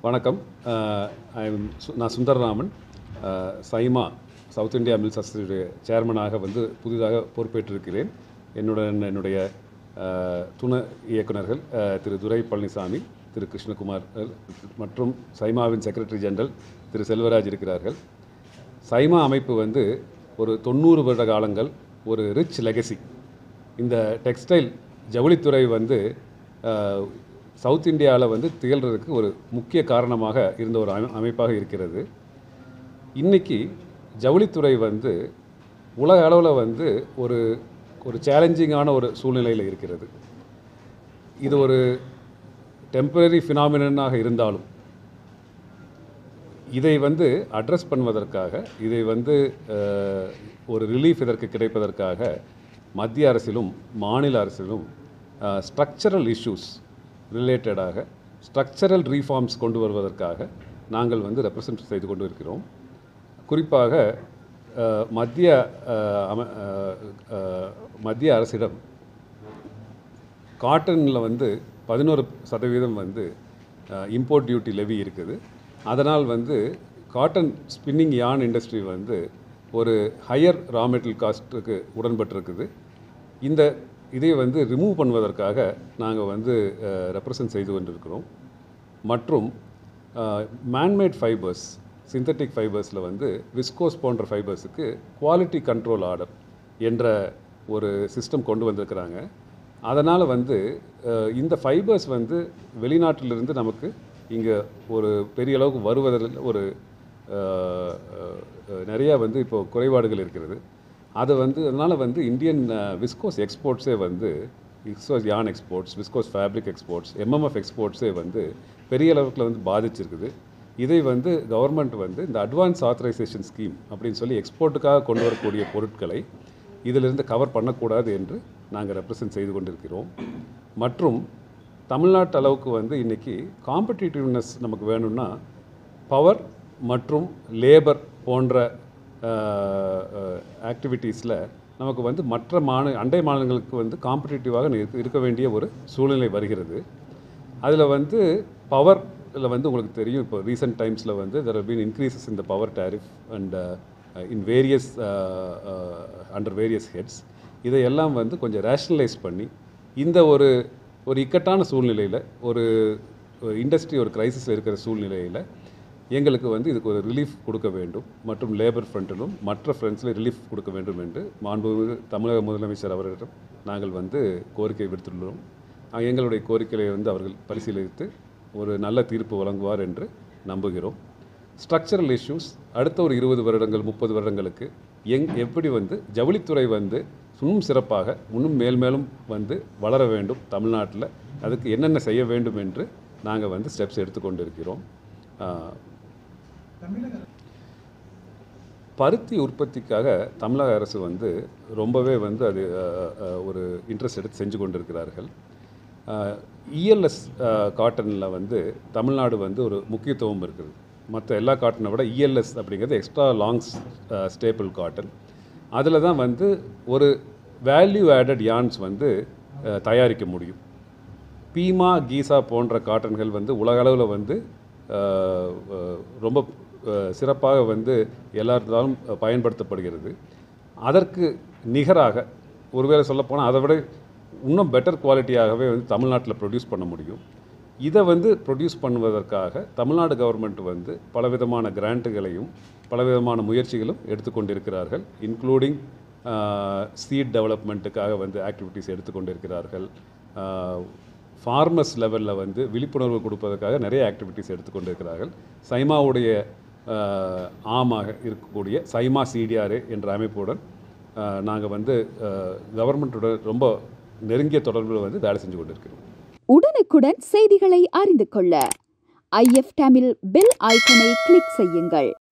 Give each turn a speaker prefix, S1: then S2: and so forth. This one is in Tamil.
S1: வணக்கம் அஹ், I am சு- நான் சுந்தரராமன் அஹ், சைமா சவுத் இந்தியா மில்ஸ் அசோசியேஷனுடைய சேர்மனாக வந்து புதிதாக பொறுப்பேற்றிருக்கிறேன் என்னுடன் என்னுடைய அஹ், துணை இயக்குனர்கள் அஹ், திரு துரை பழனிசாமி திரு கிருஷ்ணகுமார் அஹ், மற்றும் சைமாவின் செக்ரட்டரி ஜெனரல் திரு செல்வராஜ் இருக்கிறார்கள் சைமா அமைப்பு வந்து ஒரு தொண்ணூறு வருட காலங்கள் ஒரு ரிச் லெகசி இந்த டெக்ஸ்டைல் ஜவுளித்துறை வந்து அஹ், சவுத் இந்தியாவில் வந்து திகழ்கிறதுக்கு ஒரு முக்கிய காரணமாக இருந்த ஒரு அமை- அமைப்பாக இருக்கிறது இன்னைக்கு ஜவுளித்துறை வந்து உலக அளவில் வந்து ஒரு ஒரு சேலஞ்சிங்கான ஒரு சூழ்நிலையில் இருக்கிறது இது ஒரு டெம்பரரி ஃபினாமினாக இருந்தாலும் இதை வந்து அட்ரஸ் பண்ணுவதற்காக இதை வந்து அஹ், ஒரு ரிலீஃப் இதற்கு கிடைப்பதற்காக மத்திய அரசிலும் மாநில அரசிலும் ஸ்ட்ரக்சரல் இஷ்யூஸ் ரிலேட்டடாக ஸ்ட்ரக்சரல் ரீஃபார்ம்ஸ் கொண்டு வருவதற்காக நாங்கள் வந்து ரெப்ரசன்ட் செய்து கொண்டு இருக்கிறோம் குறிப்பாக அஹ், மத்திய அஹ், அம- அஹ், அஹ், மத்திய அரசிடம் காட்டனில் வந்து பதினோரு சதவீதம் வந்து இம்போர்ட் டியூட்டி லெவி இருக்குது அதனால் வந்து காட்டன் ஸ்பின்னிங் யான் இண்டஸ்ட்ரி வந்து ஒரு ஹையர் ரா மெட்டீரியல் காஸ்ட்டுக்கு உடன்பட்டிருக்குது இந்த இதை வந்து ரிமூவ் பண்ணுவதற்காக நாங்கள் வந்து ரெப்ரசன்ட் செய்து கொண்டிருக்கிறோம் மற்றும் மேன்மேட் ஃபைபர்ஸ் சிந்தட்டிக் ஃபைபர்ஸில் வந்து விஸ்கோஸ் போன்ற ஃபைபர்ஸுக்கு குவாலிட்டி கண்ட்ரோல் ஆர்டர் என்ற ஒரு சிஸ்டம் கொண்டு வந்திருக்கிறாங்க அதனால் வந்து அஹ், இந்த ஃபைபர்ஸ் வந்து வெளிநாட்டிலிருந்து நமக்கு இங்கே ஒரு பெரிய அளவுக்கு வருவதில் ஒரு அஹ், அஹ், நிறைய வந்து இப்போ குறைபாடுகள் இருக்கிறது அது வந்து அதனால் வந்து இந்தியன் விஸ்கோஸ் எக்ஸ்போர்ட்ஸே வந்து viscose yarn exports viscose fabric exports MMF எக்ஸ்போர்ட்ஸே வந்து பெரிய அளவுக்கு வந்து பாதிச்சிருக்குது இதை வந்து கவர்மெண்ட் வந்து இந்த அட்வான்ஸ் ஆத்தரைசேஷன் ஸ்கீம் அப்படின்னு சொல்லி எக்ஸ்போர்ட்டுக்காக கொண்டு வரக்கூடிய பொருட்களை இதிலிருந்து கவர் பண்ணக்கூடாது என்று நாங்கள் ரெப்ரசன்ட் செய்து கொண்டிருக்கிறோம் மற்றும் தமிழ்நாட்டு அளவுக்கு வந்து இன்றைக்கி காம்படிட்டிவ்னஸ் நமக்கு வேணும்னா பவர் மற்றும் லேபர் போன்ற ஆக்டிவிட்டீஸில் நமக்கு வந்து மற்ற மாநில அண்டை மாநிலங்களுக்கு வந்து காம்படிட்டிவாக இருக்க இருக்க வேண்டிய ஒரு சூழ்நிலை வருகிறது அதில் வந்து பவர் இதில் வந்து உங்களுக்கு தெரியும் இப்போ ரீசெண்ட் டைம்ஸில் வந்து there been increases in the power tariff and in various under various heads இதையெல்லாம் வந்து கொஞ்சம் ரேஷனலைஸ் பண்ணி இந்த ஒரு ஒரு இக்கட்டான சூழ்நிலையில் ஒரு இண்டஸ்ட்ரி ஒரு கிரைசிஸில் இருக்கிற சூழ்நிலையில் எங்களுக்கு வந்து இதுக்கு ஒரு ரிலீஃப் கொடுக்க வேண்டும் மற்றும் லேபர் ஃப்ரண்ட்டிலும் மற்ற ஃப்ரண்ட்ஸில் ரிலீஃப் கொடுக்க வேண்டும் என்று மாண்புமிகு தமிழக முதலமைச்சர் அவர்களிடம் நாங்கள் வந்து கோரிக்கை விடுத்துள்ளோம் அஹ் எங்களுடைய கோரிக்கையை வந்து அவர்கள் பரிசீலித்து ஒரு நல்ல தீர்ப்பு வழங்குவார் என்று நம்புகிறோம் ஸ்ட்ரக்சரல் இஷ்யூஸ் அடுத்த ஒரு இருபது வருடங்கள் முப்பது வருடங்களுக்கு எங் எப்படி வந்து ஜவுளித்துறை வந்து இன்னும் சிறப்பாக இன்னும் மேல் மேலும் வந்து வளர வேண்டும் தமிழ்நாட்டில் அதுக்கு என்னென்ன செய்ய வேண்டும் என்று நாங்கள் வந்து ஸ்டெப்ஸ் எடுத்துக்கொண்டு இருக்கிறோம் ஆஹ், பருத்தி உற்பத்திக்காக தமிழக அரசு வந்து ரொம்பவே வந்து அது அஹ், அஹ், ஒரு இன்ட்ரெஸ்ட் எடுத்து செஞ்சு கொண்டிருக்கிறார்கள் இஎல்எஸ் காட்டனில் வந்து தமிழ்நாடு வந்து ஒரு முக்கியத்துவம் இருக்குது மற்ற எல்லா காட்டனை விட இஎல்எஸ் அப்படிங்கிறது எக்ஸ்ட்ரா லாங்ஸ் ஸ்டேபிள் காட்டன் அதில் தான் வந்து ஒரு வேல்யூ ஆடட் யான்ஸ் வந்து அஹ், தயாரிக்க முடியும் பீமா கீசா போன்ற காட்டன்கள் வந்து உலக அளவில் வந்து அஹ், அஹ், ரொம்ப அஹ், சிறப்பாக வந்து எல்லாத்தாலும் பயன்படுத்தப்படுகிறது அதற்கு நிகராக ஒருவேளை சொல்லப்போனால் அதை விட இன்னும் பெட்டர் குவாலிட்டியாகவே வந்து தமிழ்நாட்டில் ப்ரொடியூஸ் பண்ண முடியும் இதை வந்து ப்ரொடியூஸ் பண்ணுவதற்காக தமிழ்நாடு கவர்மெண்ட் வந்து பலவிதமான கிராண்ட்டுகளையும் பலவிதமான முயற்சிகளும் எடுத்துக்கொண்டிருக்கிறார்கள் இன்க்ளூடிங் சீட் டெவலப்மெண்ட்டுக்காக வந்து ஆக்டிவிட்டீஸ் எடுத்துக்கொண்டிருக்கிறார்கள் ஃபார்மர்ஸ் லெவலில் வந்து விழிப்புணர்வு கொடுப்பதற்காக நிறைய ஆக்டிவிட்டீஸ் எடுத்துக்கொண்டிருக்கிறார்கள் சைமாவுடைய ஆஹ், ஆமாக இருக்கக்கூடிய சைமா சிடிஆர்ஏ என்ற அமைப்புடன் நாங்கள் வந்து கவர்மெண்ட்டுடன் ரொம்ப நெருங்கிய தொடர்பில் வந்து வேலை செஞ்சு கொண்டிருக்கிறோம்
S2: உடனுக்குடன் செய்திகளை அறிந்து கொள்ள ஐஎஃப் தமிழ் பெல் ஐக்கனை கிளிக் செய்யுங்கள்